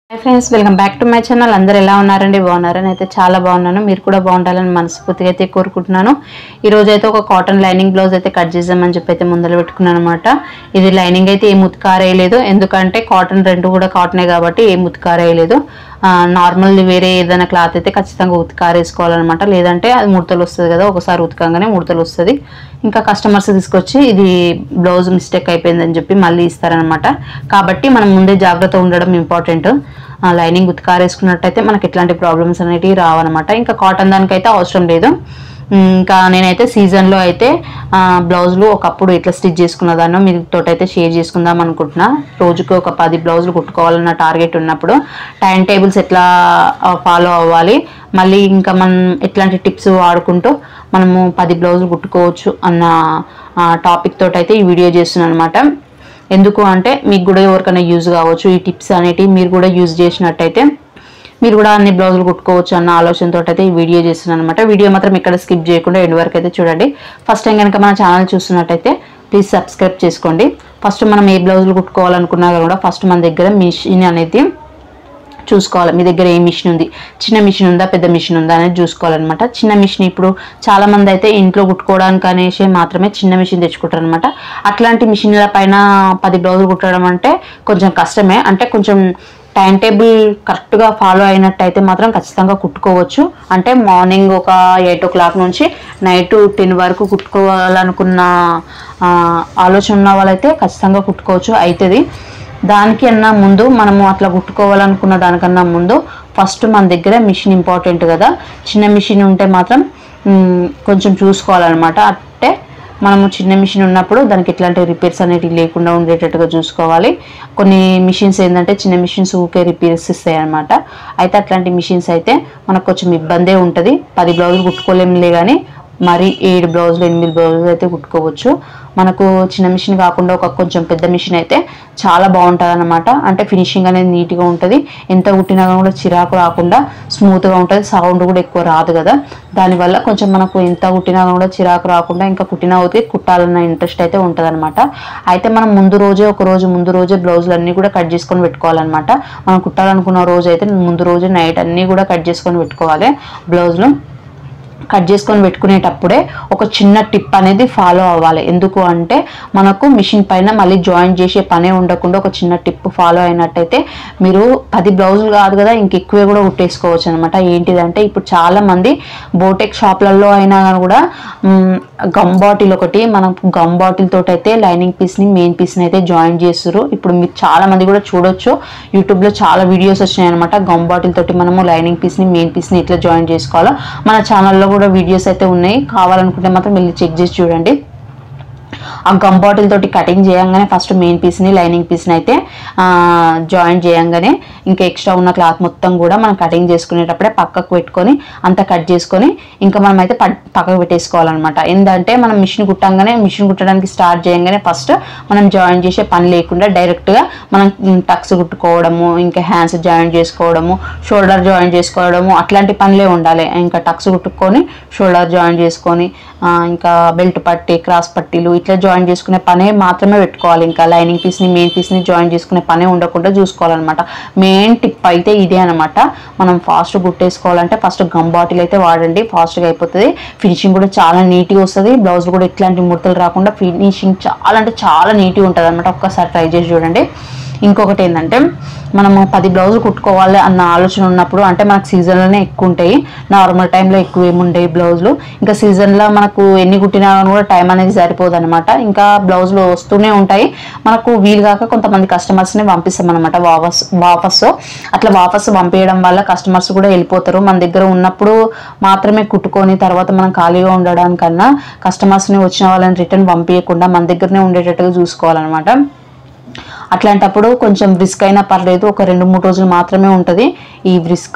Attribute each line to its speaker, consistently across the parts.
Speaker 1: hi friends welcome back to my channel అందరు ఎలా ఉన్నారండి బాగున్నారని అయితే చాలా బాగున్నాను మీరు కూడా బాగుండాలని మనస్ఫూర్తిగా అయితే కోరుకుంటున్నాను ఈ రోజు అయితే ఒక కాటన్ లైనింగ్ బ్లౌజ్ అయితే కట్ చేద్దామని చెప్పి అయితే ముందర పెట్టుకున్నాను అనమాట ఇది లైనింగ్ అయితే ఏ ముత్తుకారేయలేదు ఎందుకంటే కాటన్ రెండు కూడా కాటనే కాబట్టి ఏ ముత్తుకారేయలేదు నార్మల్ వేరే ఏదైనా క్లాత్ అయితే ఖచ్చితంగా ఉతికారేసుకోవాలన్నమాట లేదంటే అది ముడతలు వస్తుంది కదా ఒకసారి ఉతకంగానే ముడతలు వస్తుంది ఇంకా కస్టమర్స్ తీసుకొచ్చి ఇది బ్లౌజ్ మిస్టేక్ అయిపోయిందని చెప్పి మళ్ళీ ఇస్తారనమాట కాబట్టి మనం ముందే జాగ్రత్త ఉండడం ఇంపార్టెంట్ లైనింగ్ ఉతికారేసుకున్నట్టయితే మనకి ఎట్లాంటి ప్రాబ్లమ్స్ అనేటివి రావన్నమాట ఇంకా కాటన్ దానికైతే అవసరం లేదు ఉమ్, ఇంకా నేనైతే సీజన్లో అయితే ఆ, బ్లౌజులు ఒకప్పుడు ఎట్లా స్టిచ్ చేసుకున్నదాన్నో మీతో అయితే షేర్ చేసుకుందాం అనుకుంటున్నా రోజుకి ఒక పది బ్లౌజులు కుట్టుకోవాలన్న టార్గెట్ ఉన్నప్పుడు టైం టేబుల్స్ ఎట్లా ఫాలో అవ్వాలి మళ్ళీ ఇంకా మనం ఎట్లాంటి టిప్స్ వాడుకుంటూ మనము పది బ్లౌజులు కుట్టుకోవచ్చు అన్న టాపిక్ తోటి అయితే ఈ వీడియో చేస్తున్నాను అనమాట ఎందుకు అంటే మీకు కూడా ఎవరికైనా యూజ్ కావచ్చు ఈ టిప్స్ అనేటివి మీరు కూడా యూజ్ చేసినట్టయితే మీరు కూడా అన్ని బ్లౌజులు కుట్టుకోవచ్చు అన్న ఆలోచనతో అయితే ఈ వీడియో చేస్తున్నాను అనమాట వీడియో మాత్రం ఇక్కడ స్కిప్ చేయకుండా ఎండ్ వరకు అయితే చూడండి ఫస్ట్ టైం కనుక మన ఛానల్ చూస్తున్నట్టయితే ప్లీజ్ సబ్స్క్రైబ్ చేసుకోండి ఫస్ట్ మనం ఏ బ్లౌజులు కుట్టుకోవాలనుకున్నా కూడా ఫస్ట్ మన దగ్గర మిషన్ అనేది చూసుకోవాలి మీ దగ్గర ఏ మిషన్ ఉంది చిన్న మిషన్ ఉందా పెద్ద మిషన్ ఉందా అనేది చూసుకోవాలన్నమాట చిన్న మిషన్ ఇప్పుడు చాలా మంది అయితే ఇంట్లో కుట్టుకోవడానికి అనేసి మాత్రమే చిన్న మిషన్ తెచ్చుకుంటారు అనమాట అట్లాంటి మిషన్ల పైన పది బ్లౌజులు కుట్టడం అంటే కొంచెం కష్టమే అంటే కొంచెం టైం టేబుల్ కరెక్ట్గా ఫాలో అయినట్టయితే మాత్రం ఖచ్చితంగా కుట్టుకోవచ్చు అంటే మార్నింగ్ ఒక ఎయిట్ ఓ క్లాక్ నుంచి నైట్ టెన్ వరకు కుట్టుకోవాలనుకున్న ఆ, ఆలోచన ఉన్న వాళ్ళైతే ఖచ్చితంగా కుట్టుకోవచ్చు అవుతుంది దానికి అన్నా ముందు మనము అట్లా కుట్టుకోవాలనుకున్న దానికన్నా ముందు ఫస్ట్ మన దగ్గర మిషన్ ఇంపార్టెంట్ కదా చిన్న మిషన్ ఉంటే మాత్రం మ్, కొంచెం చూసుకోవాలన్నమాట అంటే మనము చిన్న మిషన్ ఉన్నప్పుడు దానికి ఎట్లాంటి రిపేర్స్ అనేటివి లేకుండా ఉండేటట్టుగా చూసుకోవాలి కొన్ని మిషన్స్ ఏంటంటే చిన్న మిషన్స్ ఊకే రిపేర్స్ ఇస్తాయి అనమాట అయితే అట్లాంటి మిషన్స్ అయితే మనకు కొంచెం ఇబ్బందే ఉంటుంది పది బ్లౌజులు కుట్టుకోలేములే కానీ మరి ఏడు బ్లౌజులు ఎనిమిది బ్లౌజులు అయితే కుట్టుకోవచ్చు మనకు చిన్న మిషన్ కాకుండా ఒక కొంచెం పెద్ద మిషన్ అయితే చాలా బాగుంటుంది అనమాట అంటే ఫినిషింగ్ అనేది నీట్గా ఉంటుంది ఎంత కుట్టినా కూడా చిరాకు రాకుండా స్మూత్గా ఉంటుంది సౌండ్ కూడా ఎక్కువ రాదు కదా దానివల్ల కొంచెం మనకు ఎంత కుట్టినా కూడా చిరాకు రాకుండా ఇంకా కుట్టినా అవుతే కుట్టాలన్న ఇంట్రెస్ట్ అయితే ఉంటుంది అనమాట అయితే మనం ముందు రోజే ఒక రోజు ముందు రోజే బ్లౌజులు అన్నీ కూడా కట్ చేసుకొని పెట్టుకోవాలన్నమాట మనం కుట్టాలనుకున్న రోజు అయితే ముందు రోజు నైట్ అన్నీ కూడా కట్ చేసుకొని పెట్టుకోవాలి బ్లౌజులు కట్ చేసుకొని పెట్టుకునేటప్పుడే ఒక చిన్న టిప్ అనేది ఫాలో అవ్వాలి ఎందుకు అంటే మనకు మిషన్ పైన మళ్ళీ జాయిన్ చేసే పనే ఉండకుండా ఒక చిన్న టిప్ ఫాలో అయినట్టయితే మీరు పది బ్లౌజులు కాదు కదా ఇంకెక్కువే కూడా కుట్టేసుకోవచ్చు అనమాట ఏంటిదంటే ఇప్పుడు చాలా మంది బోటెక్ షాప్లలో అయినా కూడా మ్, గమ్ బాటిల్ ఒకటి మనం గమ్ బాటిల్ తోటి అయితే లైనింగ్ పీస్ని మెయిన్ పీస్ని అయితే జాయిన్ చేస్తారు ఇప్పుడు మీరు చాలా మంది కూడా చూడొచ్చు యూట్యూబ్లో చాలా వీడియోస్ వచ్చినాయి అనమాట గమ్ బాటిల్ తోటి మనము లైనింగ్ పీస్ని మెయిన్ పీస్ని ఎట్లా జాయిన్ చేసుకోవాలో మన ఛానల్లో కూడా వీడియోస్ అయితే ఉన్నాయి కావాలనుకుంటే మాత్రం వెళ్ళి చెక్ చేసి చూడండి ఆ గమ్ బాటిల్ తోటి కటింగ్ చేయంగానే ఫస్ట్ మెయిన్ పీస్ని లైనింగ్ పీస్ని అయితే జాయిన్ చేయంగానే ఇంకా ఎక్స్ట్రా ఉన్న క్లాత్ మొత్తం కూడా మనం కటింగ్ చేసుకునేటప్పుడే పక్కకు పెట్టుకొని అంతా కట్ చేసుకొని ఇంకా మనం అయితే ప- పక్కకు పెట్టేసుకోవాలన్నమాట ఏంటంటే మనం మిషన్ కుట్టంగానే మిషన్ కుట్టడానికి స్టార్ట్ చేయంగానే ఫస్ట్ మనం జాయిన్ చేసే పని లేకుండా డైరెక్ట్గా మనం టక్స్ కుట్టుకోవడము ఇంకా హ్యాండ్స్ జాయిన్ చేసుకోవడము షోల్డర్ జాయిన్ చేసుకోవడము అట్లాంటి పనులే ఉండాలి ఇంకా టక్స్ కుట్టుకొని షోల్డర్ జాయిన్ చేసుకొని ఆ, ఇంకా బెల్ట్ పట్టి క్రాస్ పట్టీలు ఇట్లా జాయిన్ చేసుకునే పనే మాత్రమే పెట్టుకోవాలి ఇంకా లైనింగ్ పీస్ని మెయిన్ పీస్ని జాయిన్ చేసుకునే పనే ఉండకుండా చూసుకోవాలన్నమాట మెయిన్ టిప్ అయితే ఇదే అనమాట మనం ఫాస్ట్ కుట్టేసుకోవాలంటే ఫస్ట్ గమ్ బాటిల్ అయితే వాడండి ఫాస్ట్గా అయిపోతుంది ఫినిషింగ్ కూడా చాలా నీట్గా వస్తుంది బ్లౌజ్ కూడా ఎట్లాంటి ముడతలు రాకుండా ఫినిషింగ్ చాలా అంటే చాలా నీట్గా ఉంటుంది అనమాట ఒక్కసారి ట్రై చేసి చూడండి ఇంకొకటి ఏంటంటే మనము పది బ్లౌజులు కుట్టుకోవాలి అన్న ఆలోచన ఉన్నప్పుడు అంటే మనకు సీజన్లోనే ఎక్కువ ఉంటాయి నార్మల్ టైంలో ఎక్కువ ఏముంటాయి బ్లౌజులు ఇంకా సీజన్లో మనకు ఎన్ని కుట్టినా కానీ కూడా టైం అనేది సరిపోదు అనమాట ఇంకా బ్లౌజులు వస్తూనే ఉంటాయి మనకు వీలు కాక కొంతమంది కస్టమర్స్ని పంపిస్తాం అనమాట వాపస్ వాపస్ అట్లా వాపస్ పంపించడం వల్ల కస్టమర్స్ కూడా వెళ్ళిపోతారు మన దగ్గర ఉన్నప్పుడు మాత్రమే కుట్టుకొని తర్వాత మనం ఖాళీగా ఉండడానికన్నా కస్టమర్స్ని వచ్చిన వాళ్ళని రిటర్న్ పంపించకుండా మన దగ్గరనే ఉండేటట్టుగా చూసుకోవాలన్నమాట అట్లాంటప్పుడు కొంచెం రిస్క్ అయినా పర్లేదు ఒక రెండు మూడు రోజులు మాత్రమే ఉంటుంది ఈ రిస్క్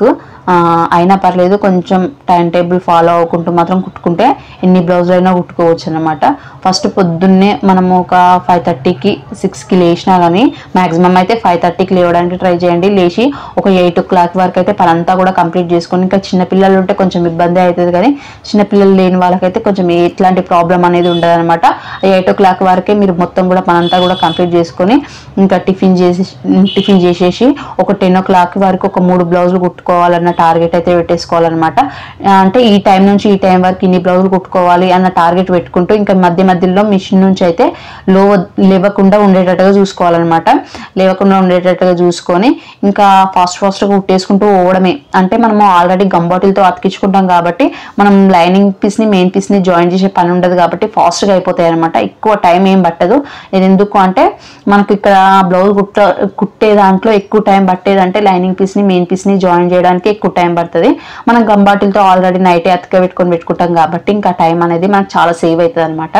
Speaker 1: ఆ, అయినా పర్లేదు కొంచెం టైం టేబుల్ ఫాలో అవ్వకుంటూ మాత్రం కుట్టుకుంటే ఎన్ని బ్లౌజులు అయినా కుట్టుకోవచ్చు అనమాట ఫస్ట్ పొద్దున్నే మనము ఒక ఫైవ్ థర్టీకి సిక్స్కి లేచినా కానీ మాక్సిమం అయితే ఫైవ్ థర్టీకి లేవడానికి ట్రై చేయండి లేచి ఒక ఎయిట్ ఓ క్లాక్ వరకు అయితే పనంతా కూడా కంప్లీట్ చేసుకొని ఇంకా చిన్న పిల్లలు ఉంటే కొంచెం ఇబ్బంది అవుతుంది కానీ చిన్న పిల్లలు లేని వాళ్ళకైతే కొంచెం ఎట్లాంటి ప్రాబ్లం అనేది ఉండదు అనమాట ఎయిట్ ఓ క్లాక్ వరకే మీరు మొత్తం కూడా పనంతా కూడా కంప్లీట్ చేసుకొని ఇంకా టిఫిన్ చేసి టిఫిన్ చేసేసి ఒక టెన్ ఓ క్లాక్ వరకు ఒక మూడు బ్లౌజులు కుట్టుకోవాలన్న టార్గెట్ అయితే పెట్టేసుకోవాలన్నమాట ఆ, అంటే ఈ టైం నుంచి ఈ టైం వరకు ఇన్ని బ్లౌజులు కుట్టుకోవాలి అన్న టార్గెట్ పెట్టుకుంటూ ఇంకా మధ్య మధ్యలో మిషన్ నుంచి అయితే లో లేవకుండా ఉండేటట్టుగా చూసుకోవాలన్నమాట లేవకుండా ఉండేటట్టుగా చూసుకొని ఇంకా ఫాస్ట్ ఫాస్ట్గా కుట్టేసుకుంటూ పోవడమే అంటే మనము ఆల్రెడీ గమ్ బాటిల్తో అతికించుకుంటాం కాబట్టి మనం లైనింగ్ పీస్ని మెయిన్ పీస్ని జాయిన్ చేసే పని ఉండదు కాబట్టి ఫాస్ట్గా అయిపోతాయి అనమాట ఎక్కువ టైం ఏం పట్టదు ఇది ఎందుకు అంటే మనకు ఇక్కడ బ్లౌజ్ కుట్ట కుట్టే దాంట్లో ఎక్కువ టైం పట్టేదంటే లైనింగ్ పీస్ని మెయిన్ పీస్ని జాయిన్ చేయడానికి ఎక్కువ టైం పడుతుంది మనం గమ్ బాటిల్తో ఆల్రెడీ నైటే అతిక పెట్టుకొని పెట్టుకుంటాం కాబట్టి ఇంకా టైం అనేది మనకు చాలా సేవ్ అవుతుంది అనమాట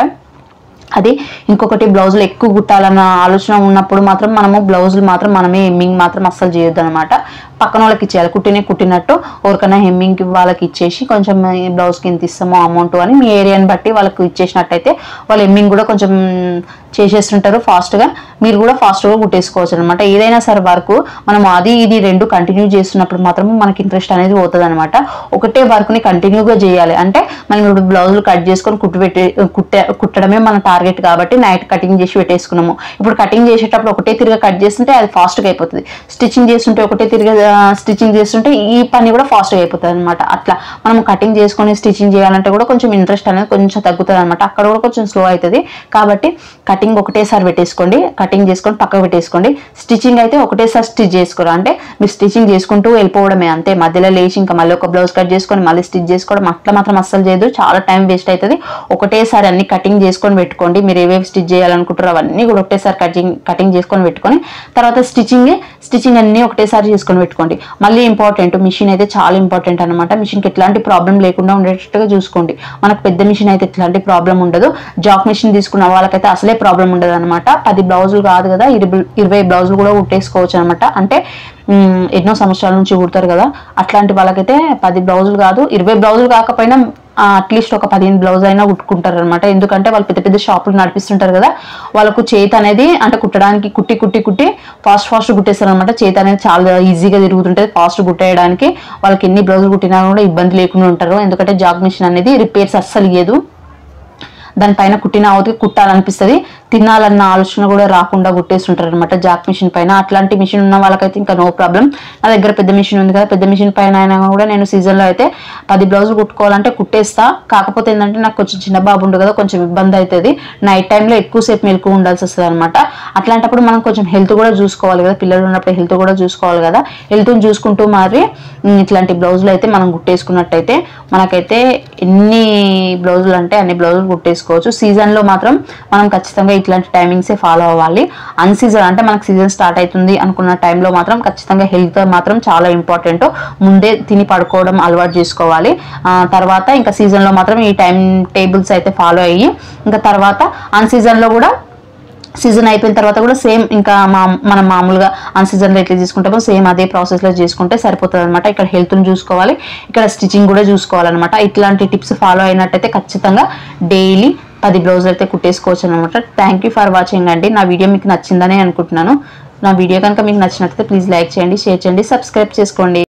Speaker 1: అది ఇంకొకటి బ్లౌజులు ఎక్కువ కుట్టాలన్న ఆలోచన ఉన్నప్పుడు మాత్రం మనము బ్లౌజులు మాత్రం మనమే హెమ్మింగ్ మాత్రం అస్సలు చేయొద్దు అనమాట పక్కన వాళ్ళకి ఇచ్చేయాలి కుట్టినే కుట్టినట్టు ఎవరికైనా హెమ్మింగ్ వాళ్ళకి ఇచ్చేసి కొంచెం ఈ బ్లౌజ్కి ఇంత ఇస్తామో అమౌంట్ అని మీ ఏరియాని బట్టి వాళ్ళకి ఇచ్చేసినట్టయితే వాళ్ళు హెమ్మింగ్ కూడా కొంచెం చేసేస్తుంటారు ఫాస్ట్గా మీరు కూడా ఫాస్ట్గా కుట్టేసుకోవచ్చు అనమాట ఏదైనా సరే వరకు మనం అది ఇది రెండు కంటిన్యూ చేస్తున్నప్పుడు మాత్రం మనకి ఇంట్రెస్ట్ అనేది పోతుంది అనమాట ఒకటే వర్క్ని కంటిన్యూగా చేయాలి అంటే మనం ఇప్పుడు బ్లౌజులు కట్ చేసుకొని కుట్టు పెట్టి కుట్టే కుట్టడమే మన టార్గెట్ కాబట్టి నైట్ కటింగ్ చేసి పెట్టేసుకున్నాము ఇప్పుడు కటింగ్ చేసేటప్పుడు ఒకటే తిరిగా కట్ చేస్తుంటే అది ఫాస్ట్గా అయిపోతుంది స్టిచ్చింగ్ చేస్తుంటే ఒకటే తిరిగా స్టిచ్చింగ్ చేస్తుంటే ఈ పని కూడా ఫాస్ట్గా అయిపోతుంది అనమాట అట్లా మనం కటింగ్ చేసుకొని స్టిచ్చింగ్ చేయాలంటే కూడా కొంచెం ఇంట్రెస్ట్ అనేది కొంచెం తగ్గుతుంది అనమాట అక్కడ కూడా కొంచెం స్లో అవుతుంది కాబట్టి కటింగ్ ఒకటేసారి పెట్టేసుకోండి కటింగ్ చేసుకొని పక్కకు పెట్టేసుకోండి స్టిచ్చింగ్ అయితే ఒకటేసారి స్టిచ్ చేసుకోరు అంటే మీరు స్టిచ్చింగ్ చేసుకుంటూ వెళ్ళిపోవడమే అంతే మధ్యలో లేచి ఇంకా మళ్ళీ ఒక బ్లౌజ్ కట్ చేసుకొని మళ్ళీ స్టిచ్ చేసుకోవడం అట్లా మాత్రం అస్సలు చేయదు చాలా టైం వేస్ట్ అవుతుంది ఒకటేసారి అన్ని కటింగ్ చేసుకొని పెట్టుకోండి మీరు ఏవేవి స్టిచ్ చేయాలనుకుంటారో అవన్నీ కూడా ఒకటేసారి కటింగ్ కటింగ్ చేసుకొని పెట్టుకొని తర్వాత స్టిచ్చింగ్ స్టిచ్చింగ్ అన్ని ఒకటేసారి చేసుకొని పెట్టుకోండి మళ్ళీ ఇంపార్టెంట్ మిషన్ అయితే చాలా ఇంపార్టెంట్ అనమాట మిషన్కి ఎట్లాంటి ప్రాబ్లం లేకుండా ఉండేటట్టుగా చూసుకోండి మనకు పెద్ద మిషన్ అయితే ఎట్లాంటి ప్రాబ్లం ఉండదు జాక్ మిషన్ తీసుకున్న వాళ్ళకైతే అసలే ప్రాబ్లం ఉండదు అనమాట పది బ్లౌజులు కాదు కదా ఇరవై ఇరవై బ్లౌజులు కూడా కుట్టేసుకోవచ్చు అనమాట అంటే ఉమ్, ఎన్నో సంవత్సరాల నుంచి కుడతారు కదా అట్లాంటి వాళ్ళకైతే పది బ్లౌజులు కాదు ఇరవై బ్లౌజులు కాకపోయినా అట్లీస్ట్ ఒక పదిహేను బ్లౌజ్ అయినా కుట్టుకుంటారు అనమాట ఎందుకంటే వాళ్ళు పెద్ద పెద్ద షాపులు నడిపిస్తుంటారు కదా వాళ్ళకు చేతి అనేది అంటే కుట్టడానికి కుట్టి కుట్టి కుట్టి ఫాస్ట్ ఫాస్ట్ కుట్టేస్తారు అనమాట చేతి అనేది చాలా ఈజీగా తిరుగుతుంటుంది ఫాస్ట్ కుట్టేయడానికి వాళ్ళకి ఎన్ని బ్లౌజులు కుట్టినా కూడా ఇబ్బంది లేకుండా ఉంటారు ఎందుకంటే జాగ్ మిషన్ అనేది రిపేర్స్ అస్సలు ఇయ్యదు దానిపైన కుట్టిన అవతకి కుట్టాలనిపిస్తుంది తినాలన్న ఆలోచన కూడా రాకుండా కుట్టేస్తుంటారు అనమాట జాక్ మిషన్ పైన అట్లాంటి మిషన్ ఉన్న వాళ్ళకైతే ఇంకా నో ప్రాబ్లం నా దగ్గర పెద్ద మిషన్ ఉంది కదా పెద్ద మిషన్ పైన అయినా కూడా నేను సీజన్లో అయితే పది బ్లౌజులు కుట్టుకోవాలంటే కుట్టేస్తా కాకపోతే ఏంటంటే నాకు కొంచెం చిన్న బాబు ఉండు కదా కొంచెం ఇబ్బంది అవుతుంది నైట్ టైంలో ఎక్కువసేపు మెలకు ఉండాల్సి వస్తుంది అనమాట అట్లాంటప్పుడు మనం కొంచెం హెల్త్ కూడా చూసుకోవాలి కదా పిల్లలు ఉన్నప్పుడు హెల్త్ కూడా చూసుకోవాలి కదా హెల్త్ని చూసుకుంటూ మరి ఉమ్, ఇట్లాంటి బ్లౌజులు అయితే మనం కుట్టేసుకున్నట్టయితే మనకైతే ఎన్ని బ్లౌజులు అంటే అన్ని బ్లౌజులు కుట్టేసుకోవచ్చు సీజన్లో మాత్రం మనం ఖచ్చితంగా ఇట్లాంటి టైమింగ్సే ఫాలో అవ్వాలి అన్ సీజన్ అంటే మనకు సీజన్ స్టార్ట్ అవుతుంది అనుకున్న టైంలో మాత్రం ఖచ్చితంగా హెల్త్ మాత్రం చాలా ఇంపార్టెంట్ ముందే తిని పడుకోవడం అలవాటు చేసుకోవాలి ఆ, తర్వాత ఇంకా సీజన్లో మాత్రం ఈ టైం టేబుల్స్ అయితే ఫాలో అయ్యి ఇంకా తర్వాత అన్ సీజన్లో కూడా సీజన్ అయిపోయిన తర్వాత కూడా సేమ్ ఇంకా మా మనం మామూలుగా అన్ సీజన్లో ఎట్లా తీసుకుంటామో సేమ్ అదే ప్రాసెస్లో చేసుకుంటే సరిపోతుంది అనమాట ఇక్కడ హెల్త్ని చూసుకోవాలి ఇక్కడ స్టిచ్చింగ్ కూడా చూసుకోవాలన్నమాట ఇట్లాంటి టిప్స్ ఫాలో అయినట్టయితే ఖచ్చితంగా డైలీ పది బ్లౌజులు అయితే కుట్టేసుకోవచ్చు అనమాట థ్యాంక్ యూ ఫర్ వాచింగ్ అండి నా వీడియో మీకు నచ్చిందని అనుకుంటున్నాను నా వీడియో కనుక మీకు నచ్చినట్లయితే ప్లీజ్ లైక్ చేయండి షేర్ చేయండి సబ్స్క్రైబ్ చేసుకోండి